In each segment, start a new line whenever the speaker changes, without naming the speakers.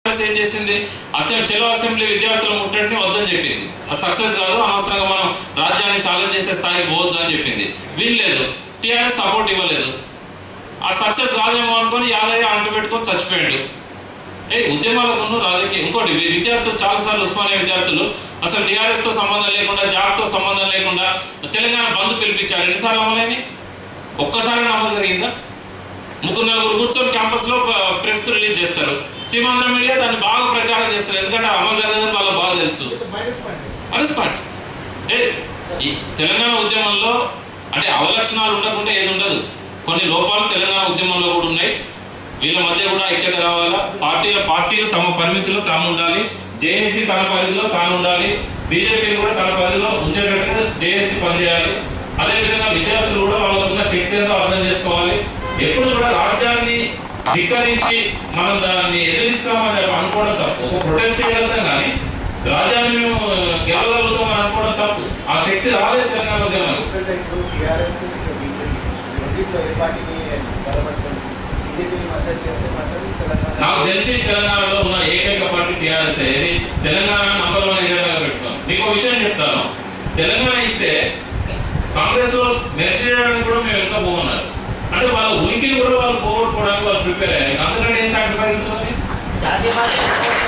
TRS ఏం చేసింది assembly చెలో అసెంబ్లీ విద్యార్థుల ముట్టడిని వద్దని చెప్పింది అది సక్సెస్ కాదు అనవసరంగా మనం రాజ్యాన్ని ఛాలెంజ్ చేసే స్థాయికి పోవద్దు అని చెప్పింది వీల్లేదు టీఆర్ఎస్ సపోర్ట్ ఇవ్వలేదు ఆ సక్సెస్ కాదేమో అనుకొని యాదయ్య అంటు పెట్టుకొని చచ్చిపోయాడు ఏ ఉద్యమాలకు రాజకీయ ఇంకోటి వి- విద్యార్థులు చాలాసార్లు ఉస్మానియా విద్యార్థులు అసలు టీఆర్ఎస్ తో సంబంధం లేకుండా జాబ్ తో సంబంధం లేకుండా తెలంగాణ బంద్ పిలిపించారు ఎన్నిసార్లు అమలైన ఒక్కసారి అమలు జరిగిందా ముగ్గురు నలుగురు కూర్చొని క్యాంపస్ లో ప్రెస్ రిలీజ్ చేస్తారు సీమాంధ్ర మీడియా దాన్ని బాగా ప్రచారం చేస్తారు ఎందుకంటే అమలు జరగదని వాళ్ళకి బాగా తెలుసు
మైనస్ పాయింట్
మైనస్ పాయింట్ ఏ ఈ తెలంగాణ ఉద్యమంలో అంటే అవలక్షణాలు ఉండకుండా ఏది ఉండదు కొన్ని లోపాలు తెలంగాణ ఉద్యమంలో కూడా ఉన్నాయి వీళ్ళ మధ్య కూడా ఐక్యత రావాలా పార్టీల పార్టీలు తమ పరిమితిలో తాము ఉండాలి జేఏసీ తన పరిధిలో తాను ఉండాలి బీజేపీ కూడా తన పరిధిలో ఉంచేటట్టుగా జేఏసీ పనిచేయాలి అదేవిధంగా విద్యార్థులు కూడా వాళ్ళకున్న శక్తి ఏదో అర్థం చేసుకోవాలి ఎప్పుడు కూడా రాజ్యాన్ని ధిక్కరించి మనం దాన్ని ఎదిరిస్తామని అనుకోవడం తప్పు ఒక ప్రొటెస్ట్ చేయగలుగుతాం కానీ రాజ్యాన్ని మేము గెలవగలుగుతాం అని అనుకోవడం తప్పు ఆ శక్తి రాలేదు తెలంగాణ ఉద్యమానికి
ఇప్పుడు ఇప్పుడు టీఆర్ఎస్ బీజేపీ రెండింటిలో ఏ పార్టీని బలపరచండి బీజేపీని మద్దతు చేస్తే మాత్రం తెలంగాణ
నాకు తెలిసి తెలంగాణలో ఉన్న ఏకైక పార్టీ టీఆర్ఎస్ ఏది తెలంగాణ నంబర్ వన్ ఏరియాగా పెట్టుకోండి మీకు ఒక విషయం చెప్తాను తెలంగాణ ఇస్తే కాంగ్రెస్ లో మెరిచేయడానికి కూడా మేము ఇంకా పోతున్నారు అంటే వాళ్ళ ఉనికిని కూడా వాళ్ళు పోగొట్టుకోవడానికి వాళ్ళు ప్రిపేర్ అయ్యారు అందుకంటే ఏం సాక్రిఫైస్ అవుతుంది
జాతీయ పార్టీ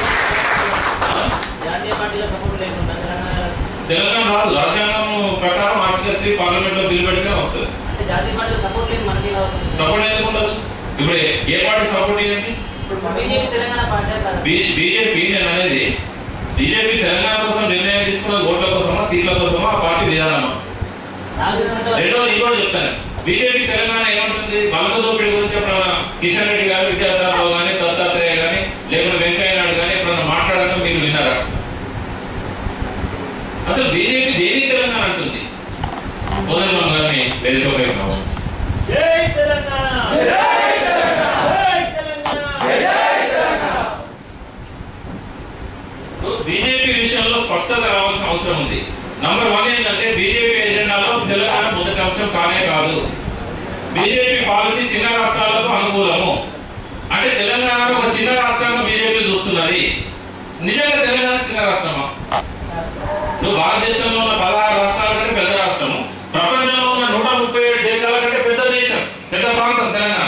జాతీయ పార్టీల సపోర్ట్ లేకుండా తెలంగాణ
తెలంగాణ రాదు రాజ్యాంగం ప్రకారం ఆర్టికల్ త్రీ పార్లమెంట్ లో బిల్ పెడితే వస్తుంది
అంటే జాతీయ పార్టీల సపోర్ట్ లేదు మనకి ఎలా వస్తుంది
సపోర్ట్ ఎందుకు ఉండదు ఇప్పుడు ఏ పార్టీ సపోర్ట్ ఇవ్వండి
ఇప్పుడు బీజేపీ తెలంగాణ పార్టీ కాదు
బీజేపీ నేను అనేది బీజేపీ తెలంగాణ కోసం నిర్ణయం తీసుకున్న ఓట్ల కోసమా సీట్ల కోసమా ఆ పార్టీ విధానమా
నాకు తెలిసినంత వరకు
రెండోది ఇది కూడా చెప్తాను బీజేపీ తెలంగాణ ఏమంటుంది వలస దోపిడీ గురించి ఎప్పుడైనా కిషన్ రెడ్డి గారు విద్యాసాగర్ కానీ దత్తాత్రేయ కానీ లేకుంటే వెంకయ్య నాయుడు కానీ ఎప్పుడైనా మాట్లాడక మీరు విన్నారా అసలు బీజేపీ దేని తెలంగాణ అంటుంది ఉదయం గారిని వేదికపై కావచ్చు
జై తెలంగాణ జై తెలంగాణ
బీజేపీ విషయంలో స్పష్టత రావాల్సిన అవసరం ఉంది నంబర్ వన్ ఏంటంటే బీజేపీ ఎజెండాలో తెలంగాణ మొదటి అంశం కానే కాదు బీజేపీ పాలసీ చిన్న రాష్ట్రాలకు అనుకూలము అంటే తెలంగాణ ఒక చిన్న రాష్ట్రంగా బీజేపీ చూస్తున్నది నిజంగా తెలంగాణ చిన్న రాష్ట్రమా నువ్వు భారతదేశంలో ఉన్న పదహారు రాష్ట్రాల కంటే పెద్ద రాష్ట్రము ప్రపంచంలో ఉన్న నూట ముప్పై ఏడు దేశాల కంటే పెద్ద దేశం పెద్ద ప్రాంతం తెలంగాణ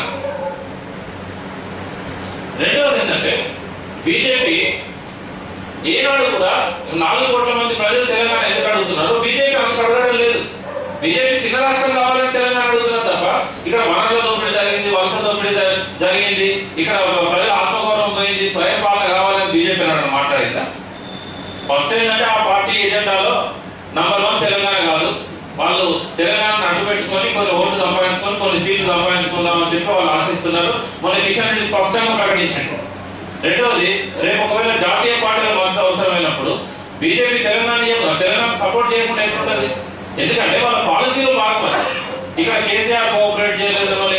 రెండవది ఏంటంటే బీజేపీ ఈనాడు కూడా నాలుగు కోట్ల మంది ప్రజలు తెలంగాణ ఎందుకు అడుగుతున్నారు బీజేపీ అందుకు అడగడం లేదు బీజేపీ చిన్న రాష్ట్రం కావాలని తెలంగాణ అడుగుతున్నారు తప్ప ఇక్కడ వనరుల దోపిడీ జరిగింది వలస దోపిడీ జ- జరిగింది ఇక్కడ ప్రజల ఆత్మగౌరవం పోయింది స్వయం పాలన కావాలని బీజేపీ అన్నాడు మాట్లాడిందా ఫస్ట్ ఏంటంటే ఆ పార్టీ ఎజెండాలో నంబర్ వన్ తెలంగాణ కాదు వాళ్ళు తెలంగాణను అడ్డు పెట్టుకొని కొన్ని ఓట్లు సంపాదించుకొని కొన్ని సీట్లు సంపాదించుకుందామని చెప్పి వాళ్ళు ఆశిస్తున్నారు మన కిషన్ రెడ్డి స్పష్టంగా ప్రకటించాడు రెండవది రేపు ఒకవేళ జాతీయ పార్టీల మద్దతు అవసరమైనప్పుడు బీజేపీ తెలంగాణ చేయకుండా- తెలంగాణ సపోర్ట్ చేయకుండా ఎట్లుంటది ఎందుకంటే వాళ్ళ పాలసీలు మారుతారు ఇక్కడ కేసీఆర్ కోఆపరేట్ చేయలేదనో